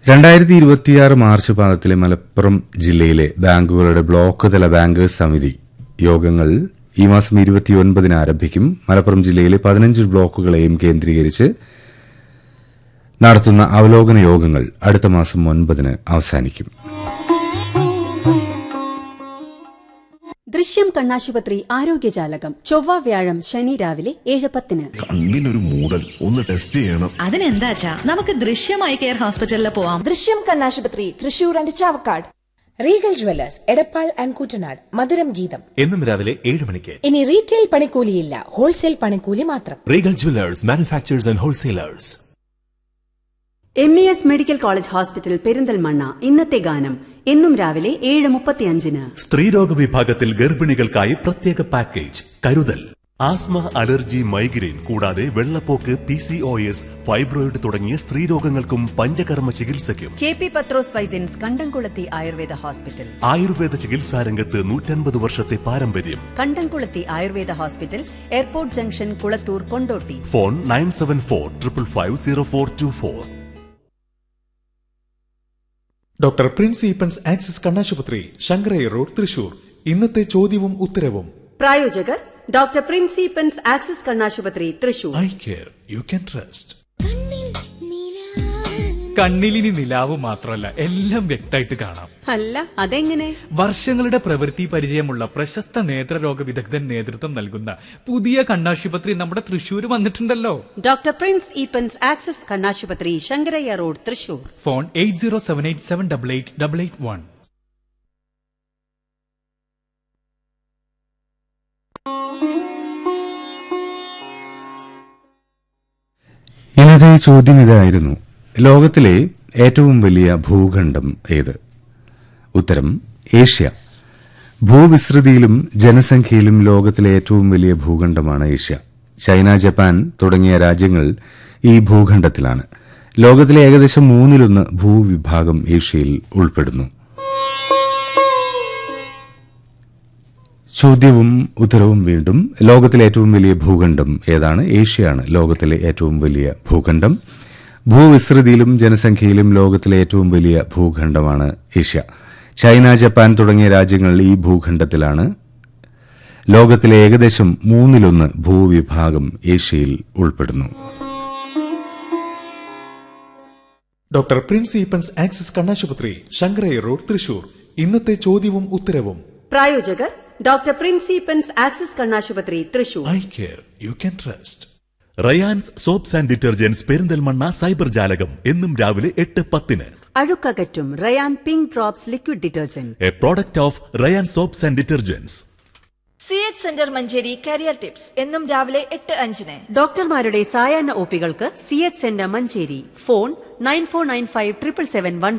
രണ്ടായിരത്തി ഇരുപത്തിയാറ് മാർച്ച് പാദത്തിലെ മലപ്പുറം ജില്ലയിലെ ബാങ്കുകളുടെ ബ്ലോക്ക് തല ബാങ്കേഴ്സ് സമിതി യോഗങ്ങൾ ഈ മാസം ഇരുപത്തിയൊൻപതിന് ആരംഭിക്കും മലപ്പുറം ജില്ലയിലെ പതിനഞ്ച് ബ്ലോക്കുകളെയും കേന്ദ്രീകരിച്ച് നടത്തുന്ന അവലോകന യോഗങ്ങൾ അടുത്ത മാസം ഒൻപതിന് അവസാനിക്കും ദൃശ്യം കണ്ണാശുപത്രി ആരോഗ്യജാലകം ചൊവ്വ വ്യാഴം ശനി രാവിലെ ഏഴ് പത്തിന് കണ്ണിനൊരു മൂടൽ ഒന്ന് ടെസ്റ്റ് ചെയ്യണം അതിനെന്താച്ചാ നമുക്ക് ദൃശ്യമായി കെയർ ഹോസ്പിറ്റലിൽ പോവാം ദൃശ്യം കണ്ണാശുപത്രി Thrissur and Chavakkad Regal jewellers Edappal and Koottanad മധുരം ഗീതം എന്നും രാവിലെ ഏഴ് മണിക്ക് ഇനി റീറ്റെയിൽ പണിക്കൂലിയില്ല ഹോൾസെയിൽ പണിക്കൂലി മാത്രം Regal jewellers manufacturers and wholesalers M E S medical college hospital Perinthalmanna ഇന്നത്തെ ഗാനം എന്നും രാവിലെ ഏഴ് മുപ്പത്തിയഞ്ചിന് സ്ത്രീരോഗ വിഭാഗത്തിൽ ഗർഭിണികൾക്കായി പ്രത്യേക പാക്കേജ് കരുതൽ ആസ്മ അലർജി മൈഗ്രെയിൻ കൂടാതെ വെള്ളപ്പോക്ക് P C O S fibroid തുടങ്ങിയ സ്ത്രീരോഗങ്ങൾക്കും പഞ്ചകർമ്മ ചികിത്സയ്ക്കും കെ പി പത്രോസ് വൈദ്യൻസ് കണ്ടംകുളത്തി ആയുർവേദ ഹോസ്പിറ്റൽ ആയുർവേദ ചികിത്സാരംഗത്ത് നൂറ്റൻപത് വർഷത്തെ പാരമ്പര്യം Kandamkulathy Ayurveda hospital airport junction Kulathur Kondotty phone nine seven four triple five zero four two four doctor Prince Eappen's Axis കണ്ണാശുപത്രി ശങ്കരയ്യ റോഡ് തൃശൂർ ഇന്നത്തെ ചോദ്യവും ഉത്തരവും പ്രായോജകർ ഡോക്ടർ പ്രിൻസിപ്പൻസ് ആക്സിസ് കണ്ണാശുപത്രി Thrissur eye care you can trust കണ്ണിലിനി നിലാവ് മാത്രമല്ല എല്ലാം വ്യക്തമായിട്ട് കാണാം അല്ല അതെങ്ങനെ വർഷങ്ങളുടെ പ്രവൃത്തി പരിചയമുള്ള പ്രശസ്ത നേത്രരോഗ വിദഗ്ധൻ നേതൃത്വം നൽകുന്ന പുതിയ കണ്ണാശുപത്രി നമ്മുടെ തൃശൂർ വന്നിട്ടുണ്ടല്ലോ ഡോക്ടർ പ്രിൻസ് ഈപ്പൻസ് ആക്സിസ് കണ്ണാശുപത്രി Sankarayya road Thrissur phone eight zero seven eight seven double eight double eight one ഇന്നത്തെ ചോദ്യം ഇതായിരുന്നു ലോകത്തിലെ ഏറ്റവും വലിയ ഭൂഖണ്ഡം ഏത് ഉത്തരം ഏഷ്യ ഭൂവിസ്തൃതിയിലും ജനസംഖ്യയിലും ലോകത്തിലെ ഏറ്റവും വലിയ ഭൂഖണ്ഡമാണ് ഏഷ്യ ചൈന ജപ്പാൻ തുടങ്ങിയ രാജ്യങ്ങൾ ഈ ഭൂഖണ്ഡത്തിലാണ് ലോകത്തിലെ ഏകദേശം മൂന്നിലൊന്ന് ഭൂവിഭാഗം ഏഷ്യയിൽ ഉൾപ്പെടുന്നു ചോദ്യവും ഉത്തരവും വീണ്ടും ലോകത്തിലെ ഏറ്റവും വലിയ ഭൂഖണ്ഡം ഏതാണ് ഏഷ്യയാണ് ലോകത്തിലെ ഏറ്റവും വലിയ ഭൂഖണ്ഡം ഭൂവിസ്തൃതിയിലും ജനസംഖ്യയിലും ലോകത്തിലെ ഏറ്റവും വലിയ ഭൂഖണ്ഡമാണ് ഏഷ്യ ചൈന ജപ്പാൻ തുടങ്ങിയ രാജ്യങ്ങൾ ഈ ഭൂഖണ്ഡത്തിലാണ് ലോകത്തിലെ ഏകദേശം മൂന്നിലൊന്ന് ഭൂവിഭാഗം ഏഷ്യയിൽ ഉൾപ്പെടുന്നു ഡോക്ടർ പ്രിൻസ് ഈപ്പൻസ് ആക്സിസ് കണ്ണാശുപത്രി ശങ്കരയ്യ റോഡ് തൃശൂർ ഇന്നത്തെ ചോദ്യവും ഉത്തരവും പ്രായോജകർ ഡോക്ടർ പ്രിൻസിപ്പൻസ് ആക്സിസ് കണ്ണാശുപത്രി Thrissur eye care you can trust Ryan's soaps and detergents Perinthalmanna cyber ജാലകം എന്നും രാവിലെ എട്ട് പത്തിന് അഴുക്കകറ്റും Ryan pink drops liquid detergent a product of Ryan soaps and detergents C H centre Manjeri career tips എന്നും രാവിലെ എട്ട് അഞ്ചിന് ഡോക്ടർമാരുടെ സായാഹ്ന ഒപികൾക്ക് C H centre Manjeri phone nine four nine five triple seven one